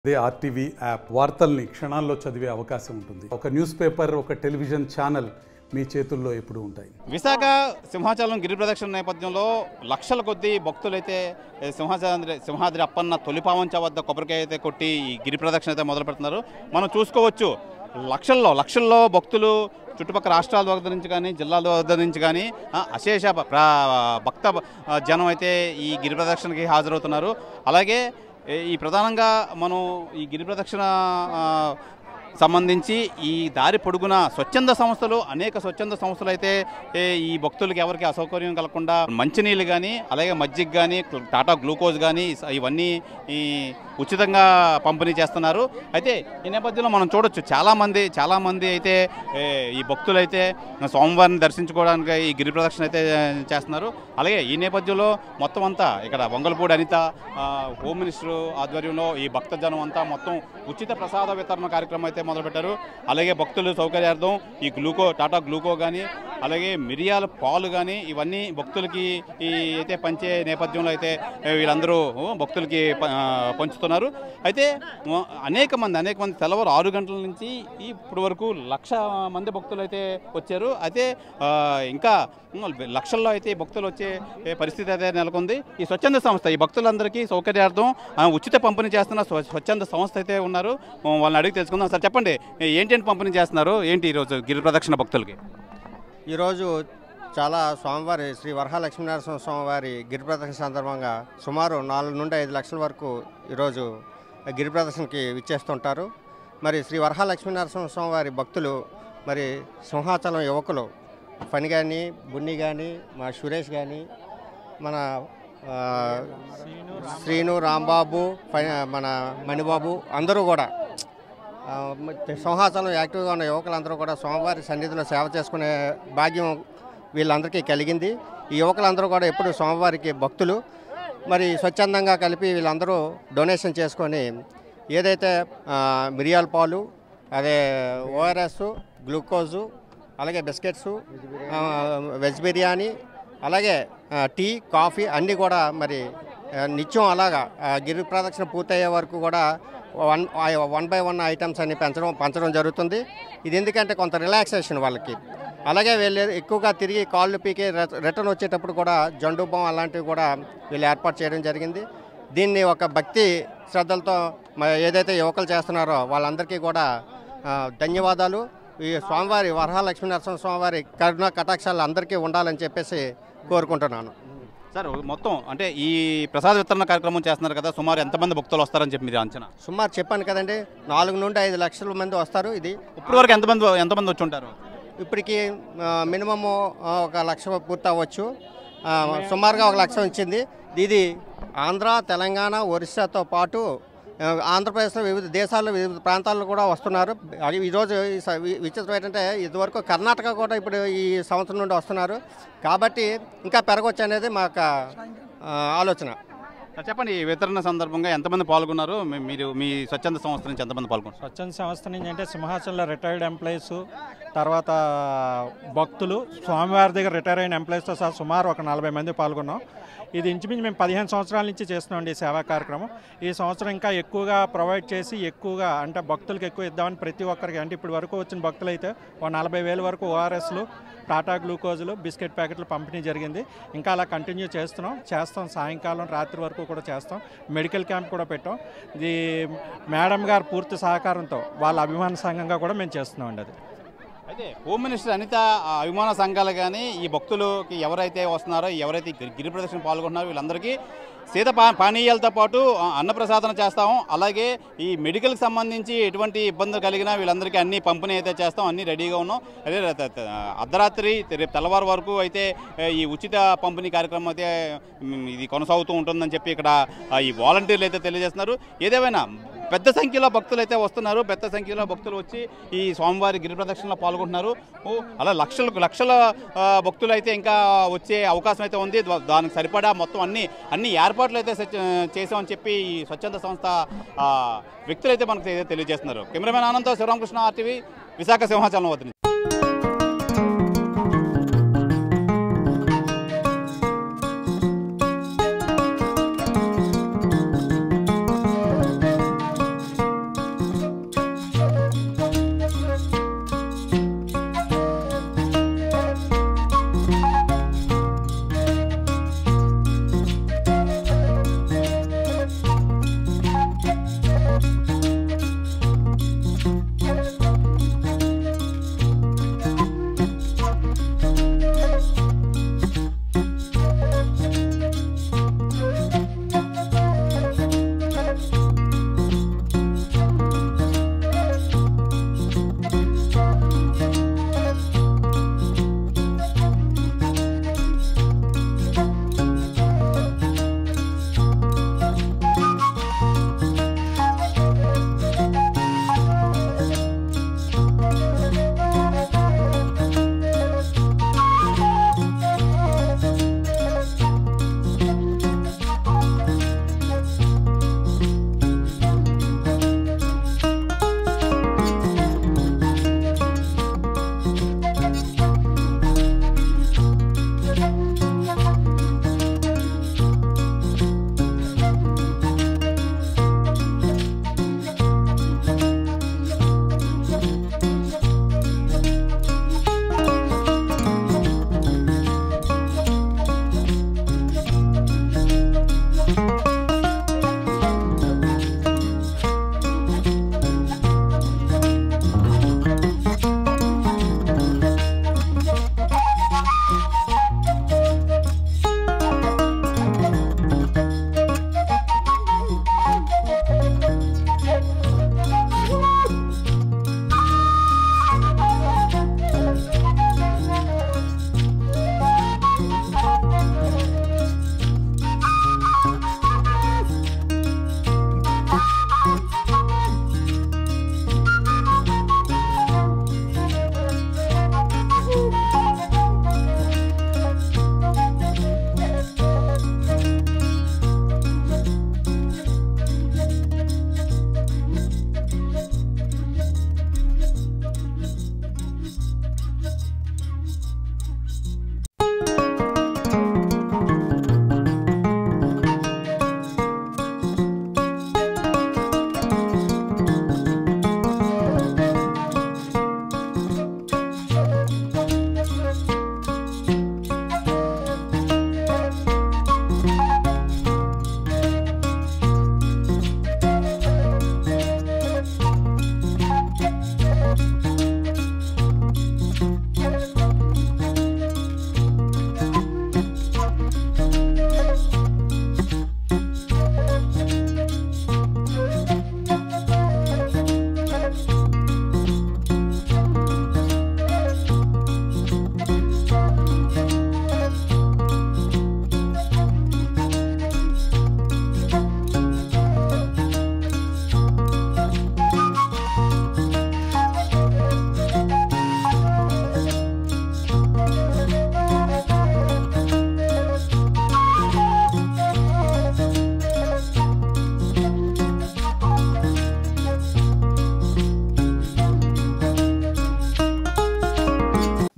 అదే RTV app వార్తల్ని క్షణాల్లో చదివే అవకాశం ఉంటుంది ఒక న్యూస్ పేపర్ ఒక టెలివిజన్ ఛానల్ మీ చేతుల్లో ఎప్పుడూ ఉంటాయి విశాఖ సింహాచలం గిరి ప్రదక్షిణ నేపథ్యంలో లక్షల కొద్దీ భక్తులైతే ఏ, సింహాచలాద్రి సింహాద్రి అప్పన్న తొలిపావంచ వద్ద కొబ్బరికాయ అయితే కొట్టి ఈ గిరి ప్రదక్షిణ అయితే మొదలు పెడుతున్నారు మనం చూసుకోవచ్చు లక్షల్లో లక్షల్లో భక్తులు చుట్టుపక్కల రాష్ట్రాల వద్ద నుంచి కానీ జిల్లాల వద్ద నుంచి కానీ ఆ, అశేష భ- ప్ర- భక్త ఆ, జనం అయితే ఈ గిరి ప్రదక్షిణకి హాజరవుతున్నారు అలాగే ఏ- ఈ ప్రధానంగా మనం ఈ గిరి ప్రదక్షిణ ఆ, సంబంధించి ఈ దారి పొడుగున స్వచ్ఛంద సంస్థలు అనేక స్వచ్ఛంద సంస్థలు అయితే ఏ, ఈ భక్తులకి ఎవరికి అసౌకర్యం కలగకుండా మంచినీళ్ళు కానీ అలాగే మజ్జిగ కానీ టాటా గ్లూకోజ్ కానీ ఇవన్నీ ఈ ఉచితంగా పంపిణీ చేస్తున్నారు అయితే ఈ నేపథ్యంలో మనం చూడొచ్చు చాలామంది చాలామంది అయితే ఏ, ఈ భక్తులు అయితే స్వామివారిని దర్శించుకోవడానికి ఈ గిరి ప్రదక్షిణ అయితే చేస్తున్నారు అలాగే ఈ నేపథ్యంలో మొత్తం అంతా ఇక్కడ వంగలపూడి అనిత ఆ, హోమ్ మినిస్టర్ ఆధ్వర్యంలో ఈ భక్తజనం అంతా మొత్తం ఉచిత ప్రసాద వితరణ కార్యక్రమం అయితే మొదలుపెట్టారు అలాగే భక్తులు సౌకర్యార్థం ఈ గ్లూకో టాటా గ్లూకో కానీ అలాగే మిరియాల పాలు కానీ ఇవన్నీ భక్తులకి ఈ అయితే పంచే నేపథ్యంలో అయితే ఏ, వీళ్ళందరూ ఓ, భక్తులకి ప- ఆ, పంచుతున్నారు అయితే ఓ, అనేక మంది అనేక మంది తెల్లవారు ఆరు గంటల నుంచి ఈ ఇప్పటి వరకు లక్ష మంది భక్తులు అయితే వచ్చారు అయితే ఆ, ఇంకా ఉమ్, లక్షల్లో అయితే ఈ భక్తులు వచ్చే ఏ, పరిస్థితి అయితే నెలకొంది ఈ స్వచ్ఛంద సంస్థ ఈ భక్తులందరికీ సౌకర్యార్థం ఆ, ఉచిత పంపిణీ చేస్తున్న స్వ- స్వచ్ఛంద సంస్థ అయితే ఉన్నారు ఉమ్, వాళ్ళని అడిగి తెలుసుకుందాం సార్ చెప్పండి ఏంటంటే పంపిణీ చేస్తున్నారు ఏంటి ఈరోజు గిరి ప్రదక్షిణ భక్తులకి ఈరోజు చాలా స్వామివారి శ్రీ వరహాలక్ష్మీనరసింహ స్వామివారి గిరి ప్రదర్శన సందర్భంగా సుమారు నాలుగు నుండి ఐదు లక్షల వరకు ఈరోజు గిరి ప్రదర్శనకి విచ్చేస్తుంటారు మరి శ్రీ వరహాలక్ష్మీనరసింహ స్వామివారి భక్తులు మరి సింహాచలం యువకులు ఫణి కానీ బున్ని కానీ మా సురేష్ కానీ మన ఆ, శ్రీను రాంబాబు ఫ- మన మణిబాబు అందరూ కూడా ఆ, మ- సింహాచలం యాక్టివ్గా ఉన్న యువకులందరూ కూడా స్వామివారి సన్నిధిలో సేవ చేసుకునే భాగ్యం వీళ్ళందరికీ కలిగింది ఈ యువకులందరూ కూడా ఎప్పుడు స్వామివారికి భక్తులు మరి స్వచ్ఛందంగా కలిపి వీళ్ళందరూ డొనేషన్ చేసుకొని ఏదైతే ఆ, మిరియాల పాలు అదే ఓఆర్ఎస్ గ్లూకోజు అలాగే బిస్కెట్స్ ఆ, వెజ్ బిర్యానీ అలాగే ఆ, టీ కాఫీ అన్నీ కూడా మరి ఆ, నిత్యం అలాగా ఆ, గిరి ప్రదక్షిణ పూర్తయ్యే వరకు కూడా one one by one items అన్ని పెంచడం పంచడం జరుగుతుంది ఇది ఎందుకంటే కొంత రిలాక్సేషన్ వాళ్ళకి అలాగే వీళ్ళు ఎక్కువగా తిరిగి కాళ్ళు పీకి రిట- రిటర్న్ వచ్చేటప్పుడు కూడా జండు బాం అలాంటివి కూడా వీళ్ళు ఏర్పాటు చేయడం జరిగింది దీన్ని ఒక భక్తి శ్రద్ధలతో మ- ఏదైతే యువకులు చేస్తున్నారో వాళ్ళందరికీ కూడా ఆ, ధన్యవాదాలు ఈ స్వామివారి వరహాలక్ష్మీ నరసింహ స్వామివారి కరుణ కటాక్షాలు అందరికీ ఉండాలని చెప్పేసి కోరుకుంటున్నాను సార్ మొత్తం అంటే ఈ ప్రసాద వితరణ కార్యక్రమం చేస్తున్నారు కదా సుమారు ఎంతమంది భక్తులు వస్తారని చెప్పి మీరు అంచనా సుమారు చెప్పాను కదండి నాలుగు నుండి ఐదు లక్షల మంది వస్తారు ఇది ఇప్పటి వరకు ఎంతమంది ఎంతమంది వచ్చి ఉంటారు ఇప్పటికి మినిమము ఒక లక్ష పూర్తి అవ్వచ్చు ఆ, సుమారుగా ఒక లక్ష వచ్చింది ఇది ఆంధ్ర తెలంగాణ ఒరిస్సాతో పాటు ఆ, ఆంధ్రప్రదేశ్లో వివిధ దేశాల్లో వివిధ ప్రాంతాల్లో కూడా వస్తున్నారు అది ఈరోజు ఈ స- వి- విచిత్రం ఏంటంటే ఇదివరకు కర్ణాటక కూడా ఇప్పుడు ఈ సంవత్సరం నుండి వస్తున్నారు కాబట్టి ఇంకా పెరగవచ్చు అనేది మా యొక్క ఆ, ఆలోచన సార్ చెప్పండి ఈ వితరణ సందర్భంగా ఎంతమంది పాల్గొన్నారు మీ- మీరు మీ స్వచ్ఛంద సంస్థ నుంచి ఎంతమంది పాల్గొన్నారు స్వచ్ఛంద సంస్థ నుంచి అంటే సింహాచలంలో రిటైర్డ్ ఎంప్లాయీస్ తర్వాత భక్తులు స్వామివారి దగ్గర రిటైర్ అయిన ఎంప్లాయీస్తో సహా సుమారు ఒక నలభై మంది పాల్గొన్నాం ఇది ఇంచుమించు మేము పదిహేను సంవత్సరాల నుంచి చేస్తున్నామండి ఈ సేవా కార్యక్రమం ఈ సంవత్సరం ఇంకా ఎక్కువగా ప్రొవైడ్ చేసి ఎక్కువగా అంటే భక్తులకు ఎక్కువ ఇద్దామని ప్రతి ఒక్కరికి అంటే ఇప్పటి వరకు వచ్చిన భక్తులు అయితే ఒక నలభై వేల వరకు ఓఆర్ఎస్లు టాటా గ్లూకోజులు బిస్కెట్ ప్యాకెట్లు పంపిణీ జరిగింది ఇంకా అలా కంటిన్యూ చేస్తున్నాం చేస్తాం సాయంకాలం రాత్రి వరకు కూడా చేస్తాం మెడికల్ క్యాంప్ కూడా పెట్టాం ఇది మేడం గారు పూర్తి సహకారంతో వాళ్ళ అభిమాన సంఘంగా కూడా మేము చేస్తున్నామండి అది అయితే హోమ్ మినిస్టర్ అనిత ఆ, అభిమాన సంఘాలు కానీ ఈ భక్తులకి ఎవరైతే వస్తున్నారో ఎవరైతే ఈ గిరి- గిరి ప్రదర్శన పాల్గొంటున్నారో వీళ్ళందరికీ శీత పా పానీయాలతో పాటు ఆ, అన్నప్రసాదన చేస్తాము అలాగే ఈ మెడికల్కి సంబంధించి ఎటువంటి ఇబ్బందులు కలిగినా వీళ్ళందరికీ అన్ని పంపిణీ అయితే చేస్తాం అన్ని రెడీగా ఉన్నాం అదే ర- త- త- అర్ధరాత్రి రేపు తెల్లవారు వరకు అయితే ఏ, ఈ ఉచిత పంపిణీ కార్యక్రమం అయితే మ్, ఇది కొనసాగుతూ ఉంటుందని చెప్పి ఇక్కడ ఆ, ఈ వాలంటీర్లు అయితే తెలియజేస్తున్నారు ఏదేమైనా పెద్ద సంఖ్యలో భక్తులు అయితే వస్తున్నారు పెద్ద సంఖ్యలో భక్తులు వచ్చి ఈ స్వామివారి గిరి ప్రదక్షిణలో పాల్గొంటున్నారు ఓ, అలా లక్షలకు లక్షల ఆ, భక్తులు అయితే ఇంకా వచ్చే అవకాశం అయితే ఉంది దా- దానికి సరిపడా మొత్తం అన్ని అన్ని ఏర్పాట్లు అయితే సచ్- చేసామని చెప్పి ఈ స్వచ్ఛంద సంస్థ ఆ, వ్యక్తులు అయితే మనకు తె- తెలియజేస్తున్నారు కెమెరామెన్ ఆనంద్ శివరామకృష్ణ ఆర్టీవీ విశాఖ సింహాచలం వద్ద నుంచి.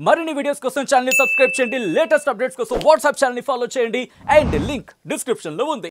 మరిన్ని వీడియోస్ కోసం ఛానల్ సబ్స్క్రైబ్ చేయండి లేటెస్ట్ అప్డేట్స్ కోసం వాట్సాప్ ఛానల్ ఫాలో చేయండి అండ్ లింక్ డిస్క్రిప్షన్ లో ఉంది